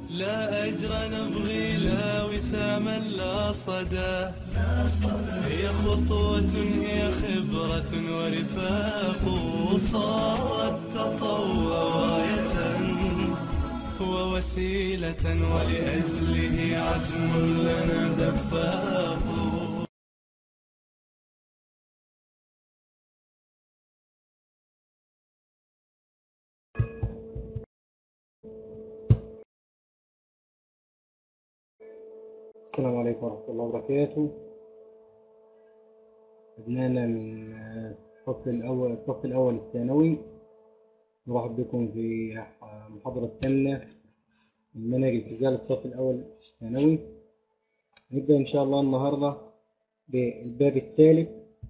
لا أجر نبغي لا وساما لا صدى هي خطوة هي خبرة ورفاق صارت تطوع غاية ووسيلة ولأجله عزم لنا دفاق السلام عليكم ورحمة الله وبركاته أبنائنا من الفصل الأول الصف الأول الثانوي نرحب بكم في محاضرة الثامنة من منهج الفيزياء للصف الأول الثانوي نبدأ إن شاء الله النهاردة بالباب الثالث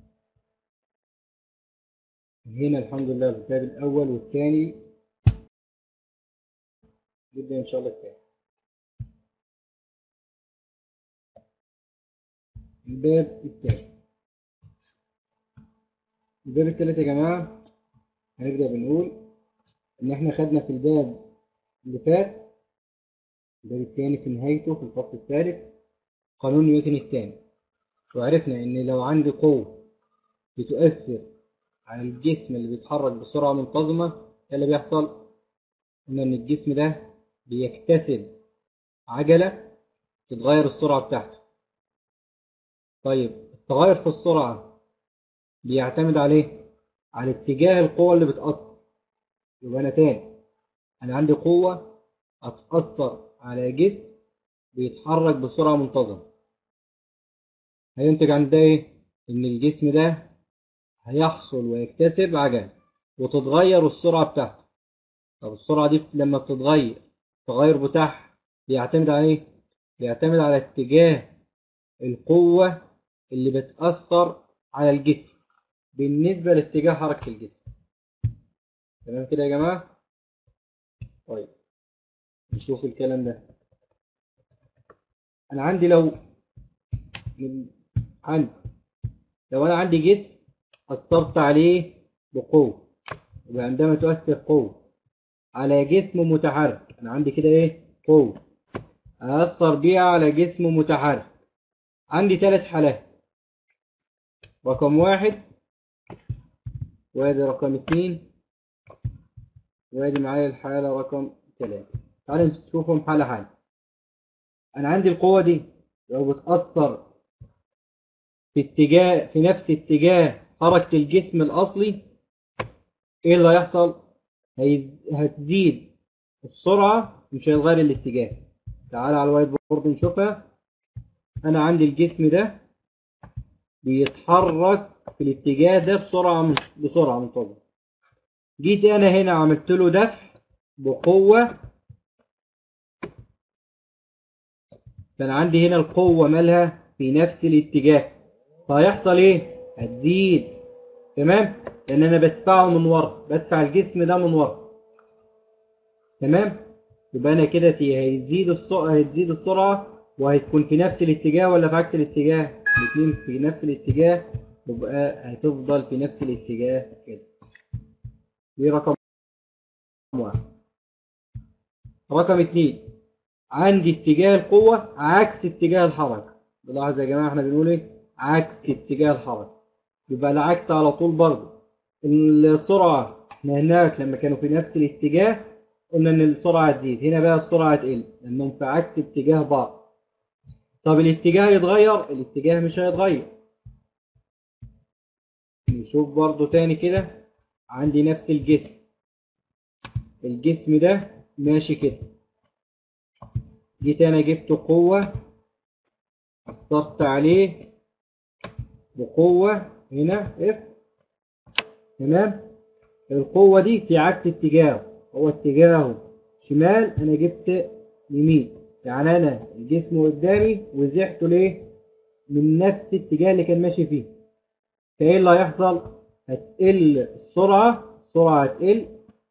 هنا الحمد لله في الباب الأول والثاني نبدأ إن شاء الله الثاني الباب الثالث الباب الثالث يا جماعة هنبدأ بنقول إن إحنا خدنا في الباب اللي فات الباب الثاني في نهايته في الفصل الثالث قانون نيوتن الثاني وعرفنا إن لو عندي قوة بتؤثر على الجسم اللي بيتحرك بسرعة منتظمة إيه اللي بيحصل؟ قلنا إن الجسم ده بيكتسب عجلة تتغير السرعة بتاعته طيب التغير في السرعة بيعتمد عليه على اتجاه القوة اللي بتأثر يبقى أنا تاني أنا عندي قوة هتأثر على جسم بيتحرك بسرعة منتظمة هينتج عن ده إيه؟ إن الجسم ده هيحصل ويكتسب عجلة وتتغير السرعة بتاعته طب السرعة دي لما بتتغير التغير بتاعها بيعتمد على إيه؟ بيعتمد على اتجاه القوة اللي بتأثر على الجسم بالنسبة لاتجاه حركة الجسم تمام كده يا جماعة طيب نشوف الكلام ده أنا عندي لو عندي لو أنا عندي جسم أثرت عليه بقوة يبقى عندما تؤثر قوة على جسم متحرك أنا عندي كده إيه قوة أثر بيها على جسم متحرك عندي ثلاث حالات رقم واحد وادي رقم اتنين وادي معايا الحالة رقم تلاتة تعالوا نشوفهم حالة حالة أنا عندي القوة دي لو بتأثر في اتجاه في نفس اتجاه حركة الجسم الأصلي إيه اللي هيحصل؟ هتزيد السرعة مش هيتغير الاتجاه تعالى على الوايت بورد نشوفها انا عندي الجسم ده بيتحرك في الاتجاه ده بسرعة بسرعة منتظمة جيت انا هنا عملت له دفع بقوة كان عندي هنا القوة مالها في نفس الاتجاه فهيحصل ايه هتزيد تمام لان انا بدفعه من ورا بدفع الجسم ده من ورا تمام يبقى انا كده هيزيد السرعة هتزيد السرعة وهتكون في نفس الاتجاه ولا في عكس الاتجاه الاثنين في نفس الاتجاه يبقى هتفضل في نفس الاتجاه كده دي رقم واحد رقم اتنين عندي اتجاه القوة عكس اتجاه الحركة بلاحظ يا جماعة احنا بنقول ايه عكس اتجاه الحركة يبقى العكس على طول برضه السرعة احنا هناك لما كانوا في نفس الاتجاه قلنا ان السرعة تزيد هنا بقى السرعة تقل لانهم في عكس اتجاه بعض طب الاتجاه يتغير الاتجاه مش هيتغير نشوف برضو تاني كده عندي نفس الجسم الجسم ده ماشي كده جيت انا جبت قوة اثرت عليه بقوة هنا اف تمام القوة دي في عكس اتجاهه هو اتجاهه شمال انا جبت يمين يعني انا الجسم قدامي وزحته ليه من نفس الاتجاه اللي كان ماشي فيه فايه اللي هيحصل هتقل السرعة السرعة هتقل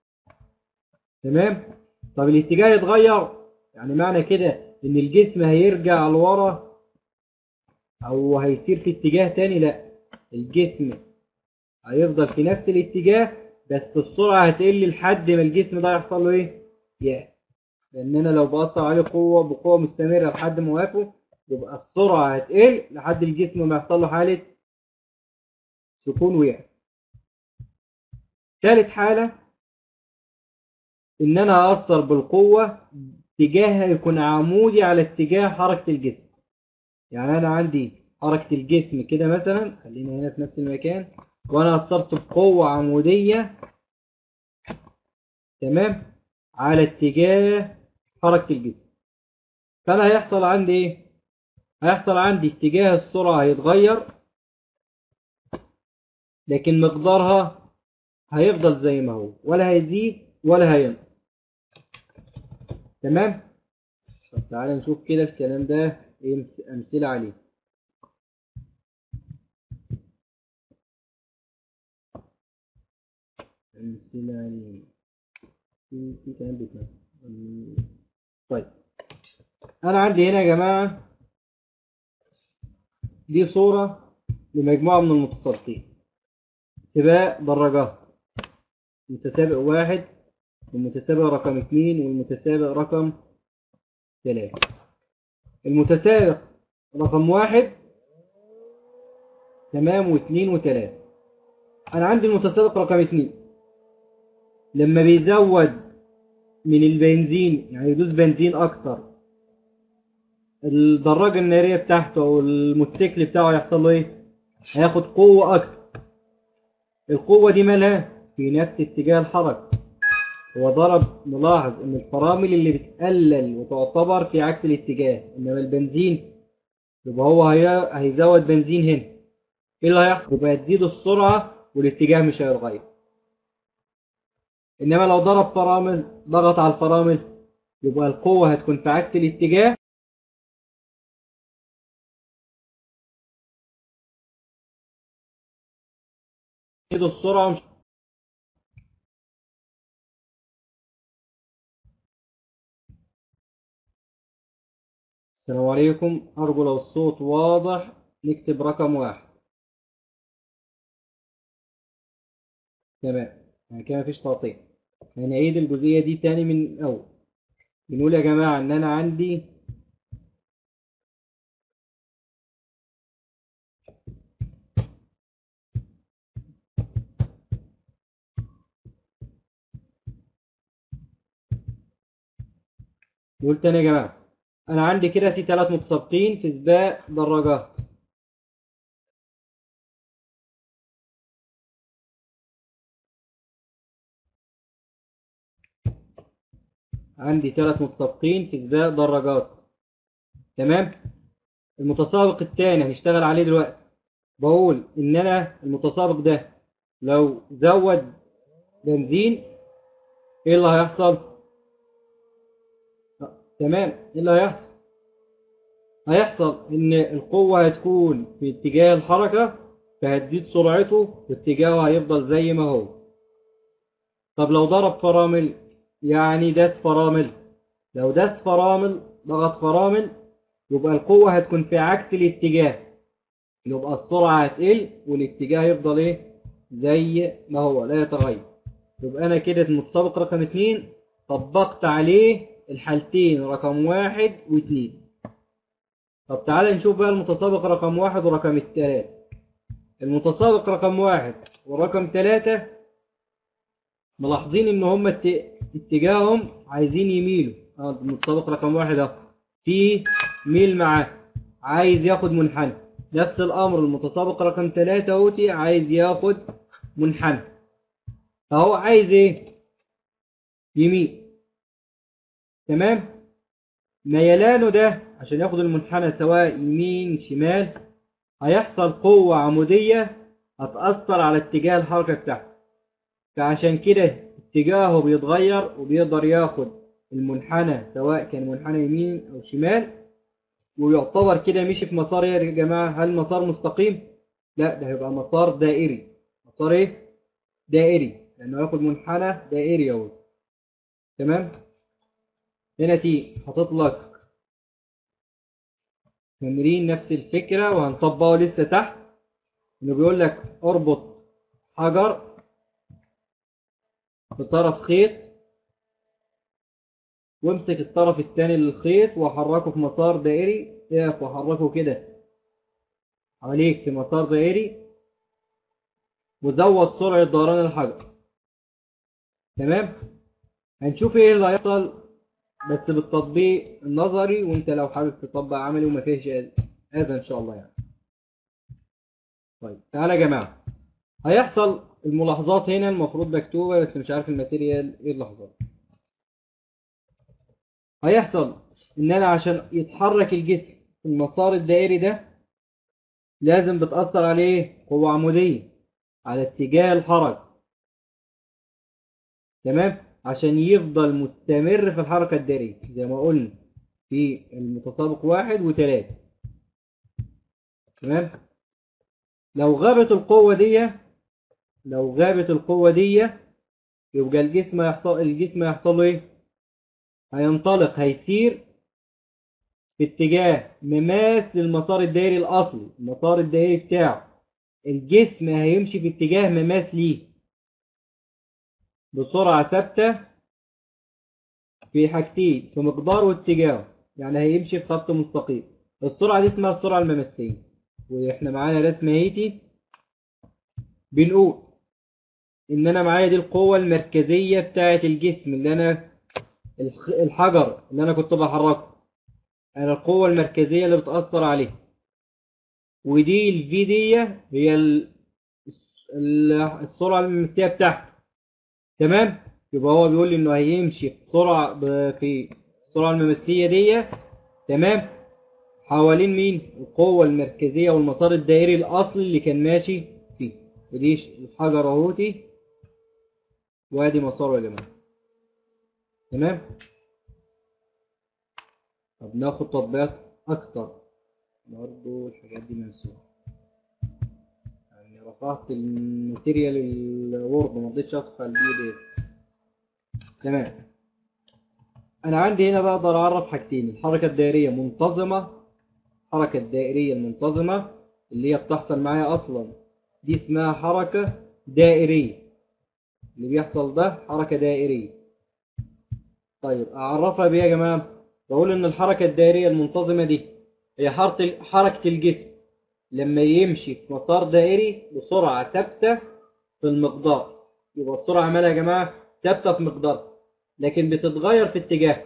تمام طب الاتجاه يتغير يعني معنى كده ان الجسم هيرجع لورا او هيسير في اتجاه تاني لا الجسم هيفضل في نفس الاتجاه بس السرعة هتقل لحد ما الجسم ده يحصل له ايه؟ يا لان انا لو بأثر عليه قوة بقوة مستمرة لحد ما اوقفه يبقى السرعة هتقل لحد الجسم ما يحصل له حالة سكون ويقف ثالث حالة ان انا اثر بالقوة اتجاهها يكون عمودي على اتجاه حركة الجسم يعني انا عندي حركة الجسم كده مثلا خلينا هنا في نفس المكان وانا اثرت بقوة عمودية تمام على اتجاه حركة الجسم فانا هيحصل عندي ايه هيحصل عندي اتجاه السرعة هيتغير لكن مقدارها هيفضل زي ما هو ولا هيزيد ولا هينقص تمام طب تعالى نشوف كده الكلام ده ايه مس- امثله عليه امثله عليه في في كلام بيتمثل طيب انا عندي هنا يا جماعه دي صوره لمجموعه من المتسابقين سباق دراجات متسابق واحد والمتسابق رقم اتنين والمتسابق رقم تلاتة المتسابق رقم واحد تمام واتنين وتلاتة أنا عندي المتسابق رقم اتنين لما بيزود من البنزين يعني يدوس بنزين أكتر الدراجة النارية بتاعته أو الموتوسيكل بتاعه هيحصل له إيه؟ هياخد قوة أكتر القوة دي مالها؟ في نفس اتجاه الحركة هو ضرب ملاحظ ان الفرامل اللي بتقلل وتعتبر في عكس الاتجاه انما البنزين يبقى هو هي... هيزود بنزين هنا ايه اللي هيحصل يبقى هتزيد السرعه والاتجاه مش هيتغير انما لو ضرب فرامل ضغط على الفرامل يبقى القوه هتكون في عكس الاتجاه تزيد السرعه مش السلام عليكم أرجو لو الصوت واضح نكتب رقم واحد تمام يعني كده مفيش تقطيع هنعيد الجزئية دي تاني من الأول بنقول يا جماعة إن أنا عندي نقول تاني يا جماعة أنا عندي كده في ثلاث متسابقين في سباق دراجات عندي ثلاث متسابقين في سباق دراجات تمام المتسابق الثاني هنشتغل عليه دلوقتي بقول ان انا المتسابق ده لو زود بنزين ايه اللي هيحصل آه، تمام ايه اللي هيحصل هيحصل ان القوة هتكون في اتجاه الحركة فهتزيد سرعته واتجاهه هيفضل زي ما هو طب لو ضرب فرامل يعني داس فرامل لو داس فرامل ضغط فرامل يبقى القوة هتكون في عكس الاتجاه يبقى السرعة هتقل والاتجاه يفضل ايه زي ما هو لا يتغير يبقى انا كده المتسابق رقم اتنين طبقت عليه الحالتين رقم واحد واتنين طب تعالى نشوف بقى المتسابق رقم واحد ورقم التلاتة المتسابق رقم واحد ورقم تلاتة ملاحظين ان هما ات- اتجاههم عايزين يميلوا اه المتسابق رقم واحد اهو في ميل معاه عايز ياخد منحنى نفس الامر المتسابق رقم تلاتة اهوتي عايز ياخد منحنى فهو عايز ايه يميل تمام ميلانه ده عشان ياخد المنحنى سواء يمين شمال هيحصل قوة عمودية هتأثر على اتجاه الحركة بتاعته فعشان كده اتجاهه بيتغير وبيقدر ياخد المنحنى سواء كان منحنى يمين أو شمال ويعتبر كده مشي في مسار ايه يا جماعة هل مسار مستقيم؟ لا ده هيبقى مسار دائري مسار ايه؟ دائري لأنه هياخد منحنى دائري اهو تمام؟ هنا تي حاطط لك تمرين نفس الفكرة وهنطبقه لسه تحت انه بيقول لك اربط حجر بطرف خيط وامسك الطرف الثاني للخيط وحركه في مسار دائري اقف وحركه كده حواليك في مسار دائري وزود سرعة دوران الحجر تمام هنشوف ايه اللي هيحصل بس بالتطبيق النظري وانت لو حابب تطبق عملي وما فيهش اذى ان شاء الله يعني طيب تعالى يا جماعه هيحصل الملاحظات هنا المفروض مكتوبه بس مش عارف الماتيريال ايه اللي حصل هيحصل ان انا عشان يتحرك الجسم في المسار الدائري ده لازم بتأثر عليه قوة عمودية على اتجاه الحركة تمام عشان يفضل مستمر في الحركة الدائرية زي ما قلنا في المتسابق واحد وثلاثة تمام لو غابت القوة دي لو غابت القوة دي يبقى الجسم هيحصل الجسم هيحصل له ايه؟ هينطلق هيسير في اتجاه مماس للمسار الدائري الأصلي المسار الدائري بتاعه الجسم هيمشي في اتجاه مماس ليه بسرعة ثابتة في حاجتين في مقدار واتجاه يعني هيمشي في خط مستقيم السرعة دي اسمها السرعة المماسية واحنا معانا رسمة اهيتي بنقول ان انا معايا دي القوة المركزية بتاعة الجسم اللي انا الحجر اللي انا كنت بحركه انا القوة المركزية اللي بتأثر عليه ودي الفي دي هي ال... السرعة المماسية بتاعته تمام يبقى هو بيقول لي انه هيمشي بسرعة ب... في السرعة المماسية دي تمام حوالين مين القوة المركزية والمسار الدائري الأصلي اللي كان ماشي فيه ودي الحجر اهوتي وادي مساره يا جماعة تمام طب ناخد تطبيقات أكتر برضو الحاجات دي منسوخة يعني رفعت الماتيريال الوورد ما رضيتش ارفع البي دي تمام انا عندي هنا بقدر اعرف حاجتين الحركة الدائرية منتظمة الحركة الدائرية المنتظمة اللي هي بتحصل معايا اصلا دي اسمها حركة دائرية اللي بيحصل ده حركة دائرية طيب اعرفها بيه يا جماعة بقول ان الحركة الدائرية المنتظمة دي هي حركة الجسم لما يمشي في مسار دائري بسرعة ثابتة في المقدار يبقى السرعة مالها يا جماعة ثابتة في مقدار لكن بتتغير في اتجاه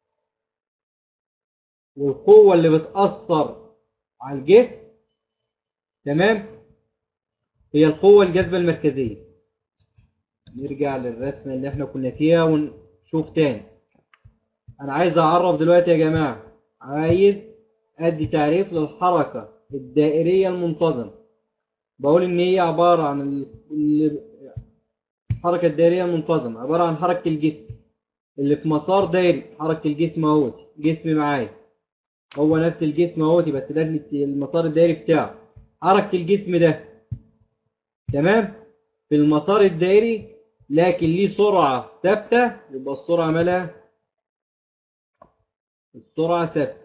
والقوة اللي بتأثر على الجسم تمام هي القوة الجاذبة المركزية نرجع للرسمة اللي احنا كنا فيها ونشوف تاني انا عايز اعرف دلوقتي يا جماعة عايز ادي تعريف للحركة الدائرية المنتظمة بقول ان هي عبارة عن الحركة الدائرية المنتظمة عبارة عن حركة الجسم اللي في مسار دائري حركة الجسم اهوت جسمي معايا هو نفس الجسم اهوت بس ده المسار الدائري بتاعه حركة الجسم ده تمام في المسار الدائري لكن ليه سرعة ثابتة يبقى السرعة مالها السرعة ثابتة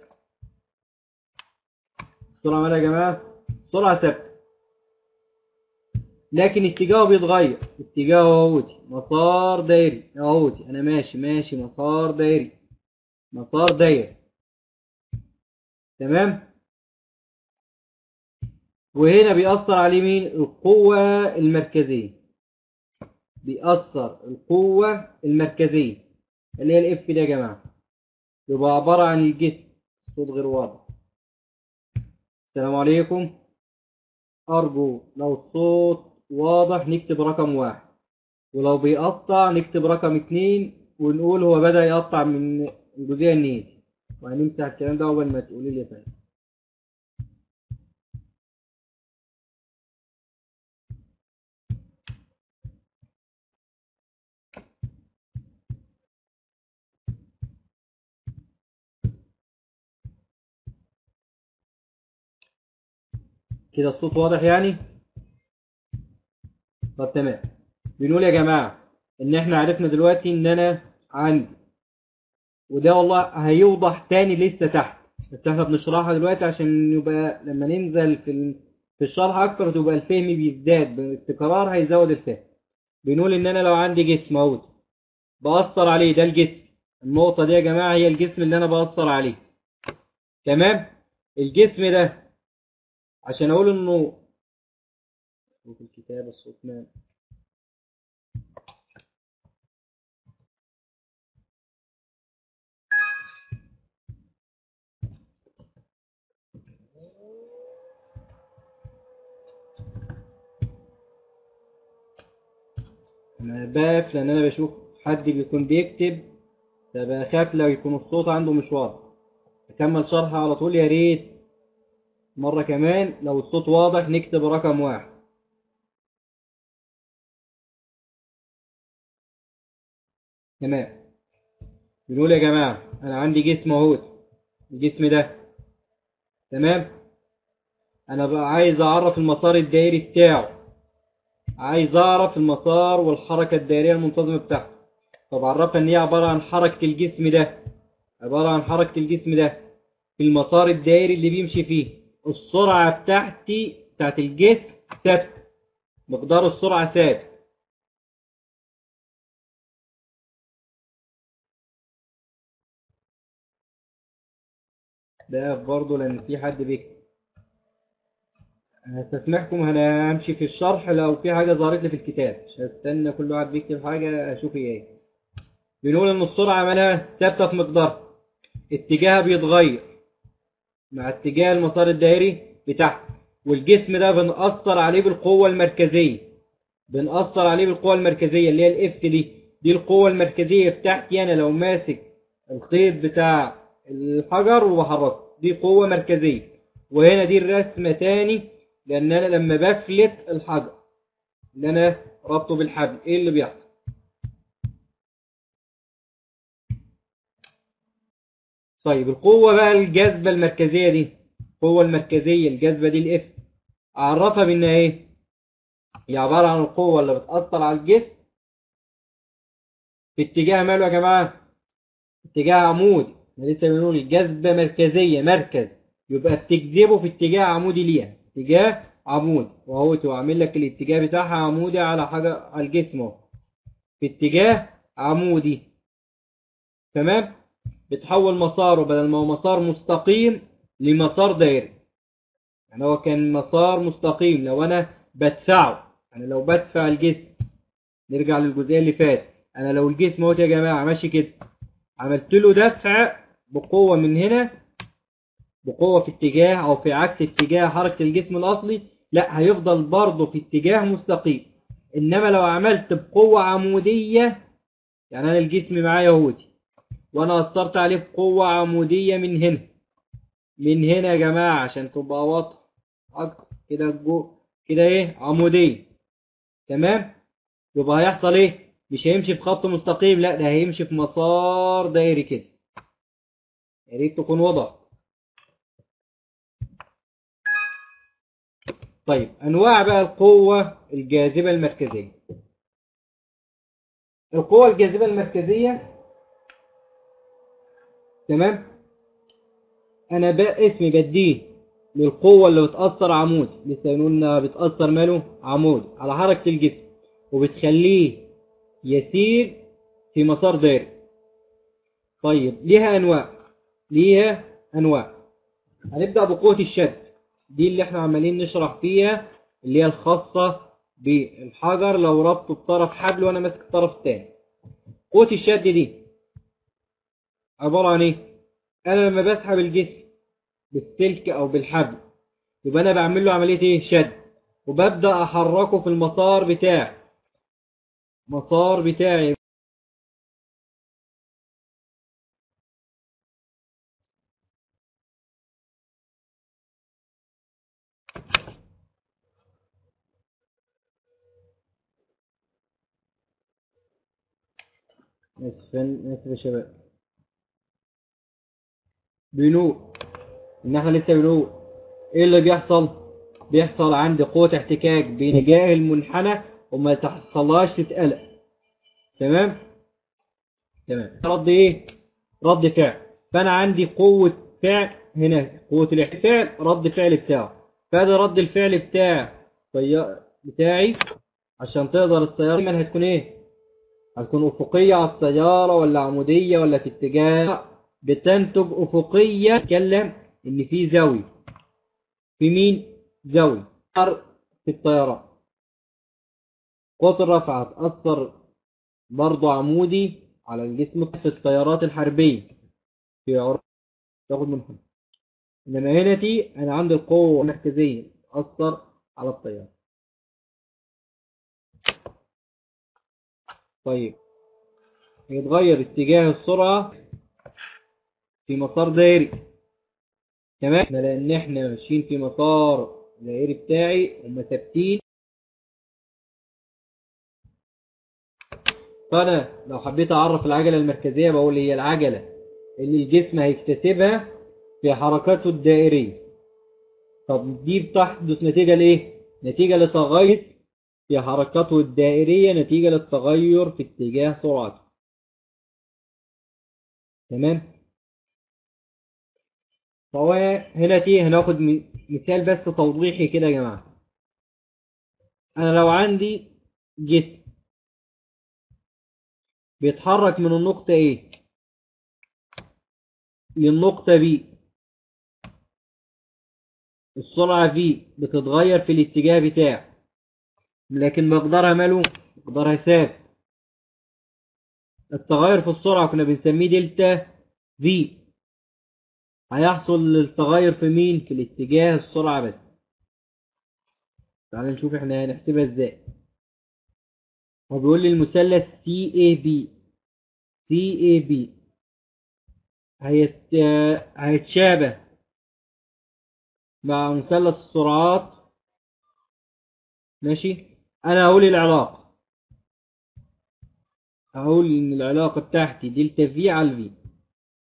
السرعة مالها يا جماعة السرعة ثابتة لكن اتجاهه بيتغير اتجاهه اهوتي مسار دايري اهوتي انا ماشي ماشي مسار دايري مسار دايري تمام وهنا بيأثر عليه مين القوة المركزية بيأثر القوة المركزية اللي هي الاف دي يا جماعة يبقى عبارة عن الجسم صوت غير واضح السلام عليكم أرجو لو الصوت واضح نكتب رقم واحد ولو بيقطع نكتب رقم اتنين ونقول هو بدأ يقطع من الجزئية النيتي وهنمسح الكلام ده أول ما تقولي لي تاني كده الصوت واضح يعني طب تمام بنقول يا جماعة ان احنا عرفنا دلوقتي ان انا عندي وده والله هيوضح تاني لسه تحت بس احنا بنشرحها دلوقتي عشان يبقى لما ننزل في في الشرح اكتر تبقى الفهم بيزداد بالتكرار هيزود الفهم بنقول ان انا لو عندي جسم اهوت بأثر عليه ده الجسم النقطة دي يا جماعة هي الجسم اللي أنا بأثر عليه تمام الجسم ده عشان أقول إنه في الكتاب الصوت نام انا بخاف لان انا بشوف حد بيكون بيكتب فبخاف لو يكون الصوت عنده مش واضح اكمل شرح على طول يا ريت مرة كمان لو الصوت واضح نكتب رقم واحد تمام بنقول يا جماعة انا عندي جسم اهوت الجسم ده تمام انا بقى عايز اعرف المسار الدائري بتاعه عايز اعرف المسار والحركة الدائرية المنتظمة بتاعته طب عرفها ان هي عبارة عن حركة الجسم ده عبارة عن حركة الجسم ده في المسار الدائري اللي بيمشي فيه السرعة بتاعتي بتاعت الجسم ثابتة مقدار السرعة ثابت ده برضه لان في حد بيكتب هستسمحكم انا همشي في الشرح لو في حاجه ظهرت لي في الكتاب مش هستنى كل واحد بيكتب حاجه اشوف هي ايه بنقول ان السرعه مالها ثابته في مقدارها اتجاهها بيتغير مع اتجاه المسار الدائري بتاعها والجسم ده بنأثر عليه بالقوه المركزيه بنأثر عليه بالقوه المركزيه اللي هي الاف دي دي القوه المركزيه بتاعتي انا لو ماسك الخيط بتاع الحجر وبحركه دي قوه مركزيه وهنا دي الرسمه تاني لان انا لما بفلت الحجر اللي انا ربطه بالحبل ايه اللي بيحصل طيب القوة بقى الجاذبة المركزية دي القوة المركزية الجاذبة دي الاف اعرفها بانها ايه هي عبارة عن القوة اللي بتأثر على الجسم في اتجاه ماله يا جماعة اتجاه عمودي احنا لسه بنقول الجاذبة مركزية مركز يبقى بتجذبه في اتجاه عمودي ليها اتجاه عمودي وهو عامل لك الاتجاه بتاعها عمودي على حاجة على الجسم اهو في اتجاه عمودي تمام بتحول مساره بدل ما هو مسار مستقيم لمسار دائري يعني هو كان مسار مستقيم لو انا بدفعه انا لو بدفع الجسم نرجع للجزئيه اللي فاتت انا لو الجسم اهوت يا جماعه ماشي كده عملت له دفع بقوه من هنا بقوة في اتجاه أو في عكس اتجاه حركة الجسم الأصلي لا هيفضل برضه في اتجاه مستقيم إنما لو عملت بقوة عمودية يعني أنا الجسم معايا اهوتي وأنا أثرت عليه بقوة عمودية من هنا من هنا يا جماعة عشان تبقى واضحة أكتر كده جو كده إيه عمودية تمام يبقى هيحصل إيه مش هيمشي في خط مستقيم لا ده هيمشي في مسار دايري كده يا ريت تكون وضح طيب انواع بقى القوة الجاذبة المركزية القوة الجاذبة المركزية تمام انا بقى اسمي بديه للقوة اللي بتأثر عمود لسه قلنا بتأثر ماله عمود على حركة الجسم وبتخليه يسير في مسار دائري طيب ليها انواع ليها انواع هنبدأ بقوة الشد دي اللي احنا عمالين نشرح فيها اللي هي الخاصة بالحجر لو ربطه بطرف حبل وانا ماسك الطرف التاني قوة الشد دي عبارة عن ايه انا لما بسحب الجسم بالسلك او بالحبل يبقى انا بعمل له عملية ايه شد وببدأ احركه في المسار بتاعي مسار بتاعي اسفين اسف يا شباب بنقول ان احنا لسه بنقول ايه اللي بيحصل بيحصل عندي قوة احتكاك بين جاه المنحنى وما تحصلهاش تتقلق تمام تمام رد ايه رد فعل فانا عندي قوة فعل هنا قوة الاحتفال رد فعل بتاعه فهذا رد الفعل بتاع الطيار بتاعي عشان تقدر السيارة دايما هتكون ايه هتكون أفقية على السيارة ولا عمودية ولا في اتجاه بتنتج أفقية تتكلم إن في زاوية في مين؟ زاوية في الطيران قوة الرفع هتأثر برضو عمودي على الجسم في الطيارات الحربية في عرف تاخد منهم إنما هنا دي أنا عندي القوة المركزية تأثر على الطيارة طيب يتغير اتجاه السرعة في مسار دائري تمام لأن احنا ماشيين في مسار دائري بتاعي هما ثابتين فأنا لو حبيت أعرف العجلة المركزية بقول هي العجلة اللي الجسم هيكتسبها في حركاته الدائرية طب دي بتحدث نتيجة لإيه؟ نتيجة لتغير في حركته الدائرية نتيجة للتغير في اتجاه سرعته تمام؟ فهو هنا تي هناخد م- مثال بس توضيحي كده يا جماعة أنا لو عندي جسم بيتحرك من النقطة A للنقطة B السرعة V بتتغير في الاتجاه بتاعه لكن مقدارها ماله مقدارها ثابت التغير في السرعة كنا بنسميه دلتا V هيحصل التغير في مين في الاتجاه السرعة بس تعال نشوف احنا هنحسبها ازاي هو بيقول لي المثلث CAB CAB هيت... هيتشابه مع مثلث السرعات ماشي انا هقول العلاقة هقول ان العلاقة بتاعتي دلتا في على الفي